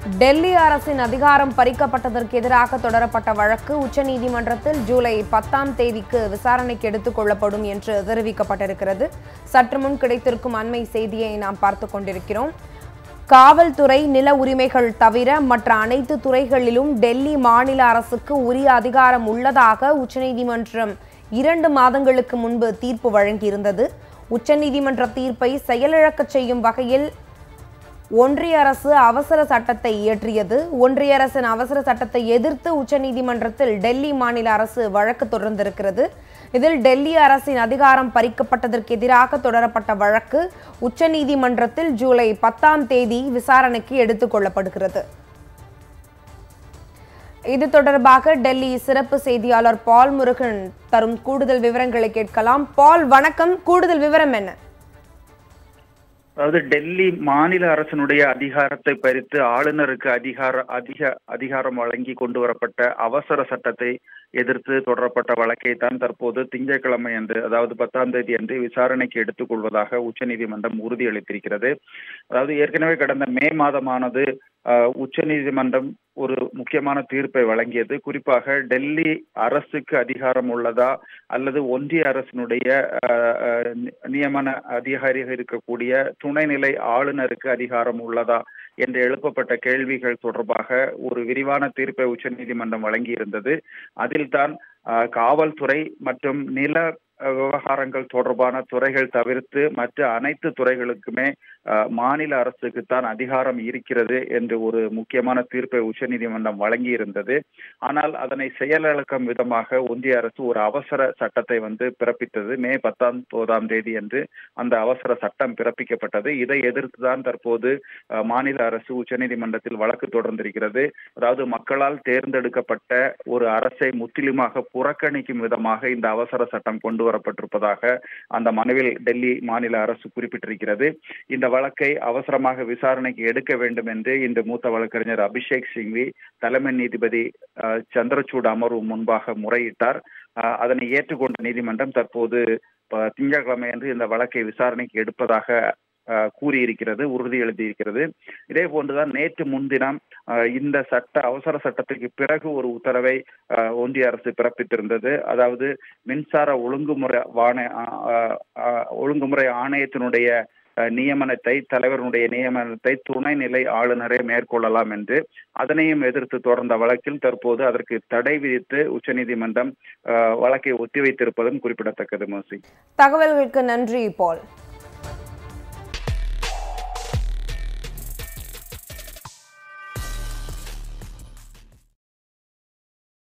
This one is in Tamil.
டெல்லி அரசின் அதிகாரம் பறிக்கப்பட்டதற்கு எதிராக தொடரப்பட்ட வழக்கு உச்சநீதிமன்றத்தில் ஜூலை பத்தாம் தேதிக்கு விசாரணைக்கு எடுத்துக் கொள்ளப்படும் என்று தெரிவிக்கப்பட்டிருக்கிறது சற்று முன் கிடைத்திருக்கும் அண்மை செய்தியை நாம் பார்த்து கொண்டிருக்கிறோம் காவல்துறை நில உரிமைகள் தவிர மற்ற அனைத்து துறைகளிலும் டெல்லி மாநில அரசுக்கு உரிய அதிகாரம் உள்ளதாக உச்சநீதிமன்றம் இரண்டு மாதங்களுக்கு முன்பு தீர்ப்பு வழங்கியிருந்தது உச்சநீதிமன்ற தீர்ப்பை செயலிழக்கச் செய்யும் வகையில் ஒன்றிய அரசு அவசர சட்டத்தை இயற்றியது ஒன்றிய அரசின் அவசர சட்டத்தை எதிர்த்து உச்சநீதிமன்றத்தில் டெல்லி மாநில அரசு வழக்கு தொடர்ந்திருக்கிறது இதில் டெல்லி அரசின் அதிகாரம் பறிக்கப்பட்டதற்கு எதிராக தொடரப்பட்ட வழக்கு உச்சநீதிமன்றத்தில் ஜூலை பத்தாம் தேதி விசாரணைக்கு எடுத்துக் கொள்ளப்படுகிறது இது தொடர்பாக டெல்லி சிறப்பு செய்தியாளர் பால் முருகன் தரும் கூடுதல் விவரங்களை கேட்கலாம் பால் வணக்கம் கூடுதல் விவரம் என்ன அதாவது டெல்லி மாநில அரசினுடைய அதிகாரத்தை பறித்து ஆளுநருக்கு அதிகார அதிக அதிகாரம் வழங்கி கொண்டு வரப்பட்ட அவசர சட்டத்தை எதிர்த்து தொடரப்பட்ட வழக்கை தான் தற்போது திங்கட்கிழமை அன்று அதாவது பத்தாம் தேதி அன்று விசாரணைக்கு எடுத்துக் கொள்வதாக உச்சநீதிமன்றம் உறுதியளித்திருக்கிறது அதாவது ஏற்கனவே கடந்த மே மாதமானது உச்சநீதிமன்றம் ஒரு முக்கியமான தீர்ப்பை வழங்கியது குறிப்பாக டெல்லி அரசுக்கு அதிகாரம் உள்ளதா அல்லது ஒன்றிய அரசினுடைய நியமன அதிகாரியாக இருக்கக்கூடிய துணைநிலை ஆளுநருக்கு அதிகாரம் உள்ளதா என்று எழுப்பப்பட்ட கேள்விகள் தொடர்பாக ஒரு விரிவான தீர்ப்பை உச்சநீதிமன்றம் வழங்கியிருந்தது அதில் தான் காவல்துறை மற்றும் நில விவகாரங்கள் தொடர்பான துறைகள் தவிர்த்து மற்ற அனைத்து துறைகளுக்குமே மாநில அரசுக்கு தான் அதிகாரம் இருக்கிறது என்று ஒரு முக்கியமான தீர்ப்பை உச்சநீதிமன்றம் வழங்கியிருந்தது ஆனால் அதனை செயலிழக்கும் விதமாக ஒன்றிய அரசு ஒரு அவசர சட்டத்தை வந்து பிறப்பித்தது மே பத்தாம் போதாம் தேதி என்று அந்த அவசர சட்டம் பிறப்பிக்கப்பட்டது இதை எதிர்த்து தான் தற்போது மாநில அரசு உச்சநீதிமன்றத்தில் வழக்கு தொடர்ந்திருக்கிறது அதாவது மக்களால் தேர்ந்தெடுக்கப்பட்ட ஒரு அரசை முற்றிலுமாக புறக்கணிக்கும் விதமாக இந்த அவசர சட்டம் கொண்டு வரப்பட்டிருப்பதாக அந்த மனுவில் டெல்லி மாநில அரசு குறிப்பிட்டிருக்கிறது இந்த வழக்கை அவசரமாக விசாரணைக்கு எடுக்க வேண்டும் என்று இந்த மூத்த வழக்கறிஞர் அபிஷேக் சிங்வி தலைமை நீதிபதி சந்திரசூட் அமர்வு முன்பாக முறையிட்டார் அதனை ஏற்றுக்கொண்ட நீதிமன்றம் தற்போது திங்கட்கிழமை அன்று இந்த வழக்கை விசாரணைக்கு எடுப்பதாக கூறியிருக்கிறது உறுதி எழுதியிருக்கிறது இதே போன்றுதான் நேற்று முன்தினம் இந்த சட்ட அவசர சட்டத்துக்கு பிறகு ஒரு உத்தரவை ஒன்றிய அரசு பிறப்பித்திருந்தது அதாவது மின்சார ஒழுங்குமுறை வாண ஒழுங்குமுறை ஆணையத்தினுடைய நியமனத்தை தலைவருடைய நியமனத்தை துணைநிலை ஆளுநரே மேற்கொள்ளலாம் என்று அதனையும் எதிர்த்து தொடர்ந்த வழக்கில் தற்போது அதற்கு தடை விதித்து உச்சநீதிமன்றம் வழக்கை ஒத்திவைத்திருப்பதும் குறிப்பிடத்தக்கது மோசி தகவல்களுக்கு நன்றி பால்